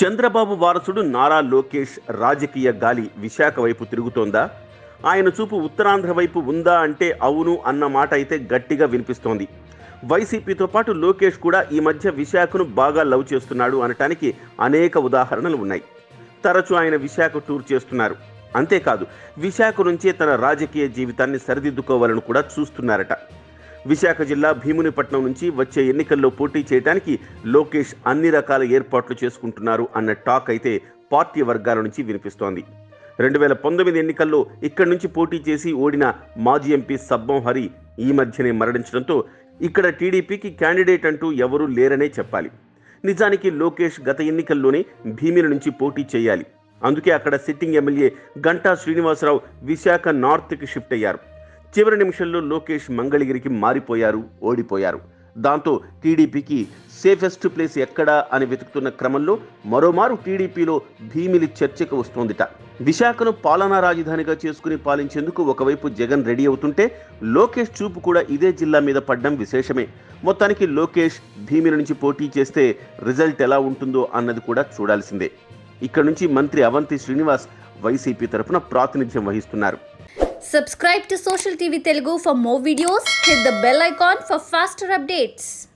చంద్రబాబు వారసుడు నారా లోకేష్ రాజకీయ గాలి విశాఖ వైపు తిరుగుతోందా ఆయన చూపు ఉత్తరాంధ్ర వైపు ఉందా అంటే అవును అన్న మాట అయితే గట్టిగా వినిపిస్తోంది వైసీపీతో పాటు లోకేష్ కూడా ఈ మధ్య విశాఖను బాగా లవ్ చేస్తున్నాడు అనటానికి అనేక ఉదాహరణలు ఉన్నాయి తరచూ ఆయన విశాఖ టూర్ చేస్తున్నారు అంతేకాదు విశాఖ నుంచే తన రాజకీయ జీవితాన్ని సరిదిద్దుకోవాలని కూడా చూస్తున్నారట విశాఖ జిల్లా భీమునిపట్నం నుంచి వచ్చే ఎన్నికల్లో పోటీ చేయడానికి లోకేష్ అన్ని రకాల ఏర్పాట్లు చేసుకుంటున్నారు అన్న టాక్ అయితే పార్టీ వర్గాల నుంచి వినిపిస్తోంది రెండు వేల పంతొమ్మిది ఎన్నికల్లో ఇక్కడి నుంచి పోటీ చేసి ఓడిన మాజీ ఎంపీ సబ్బం హరి ఈ మధ్యనే మరణించడంతో ఇక్కడ టీడీపీకి క్యాండిడేట్ అంటూ ఎవరూ లేరనే చెప్పాలి నిజానికి లోకేష్ గత ఎన్నికల్లోనే భీమిల నుంచి పోటీ చేయాలి అందుకే అక్కడ సిట్టింగ్ ఎమ్మెల్యే గంటా శ్రీనివాసరావు విశాఖ నార్త్కి షిఫ్ట్ అయ్యారు చివరి నిమిషంలో లోకేష్ మంగళగిరికి మారిపోయారు ఓడిపోయారు దాంతో టీడీపీకి సేఫెస్ట్ ప్లేస్ ఎక్కడా అని వెతుకుతున్న క్రమంలో మరోమారు టీడీపీలో భీమిలి చర్చకు వస్తోందిట విశాఖను పాలనా రాజధానిగా చేసుకుని పాలించేందుకు ఒకవైపు జగన్ రెడీ అవుతుంటే లోకేష్ చూపు కూడా ఇదే జిల్లా మీద పడ్డం విశేషమే మొత్తానికి లోకేష్ భీమిలి నుంచి పోటీ చేస్తే రిజల్ట్ ఎలా ఉంటుందో అన్నది కూడా చూడాల్సిందే ఇక్కడ నుంచి మంత్రి అవంతి శ్రీనివాస్ వైసీపీ తరఫున ప్రాతినిధ్యం వహిస్తున్నారు Subscribe to Social TV Telugu for more videos. Hit the bell icon for faster updates.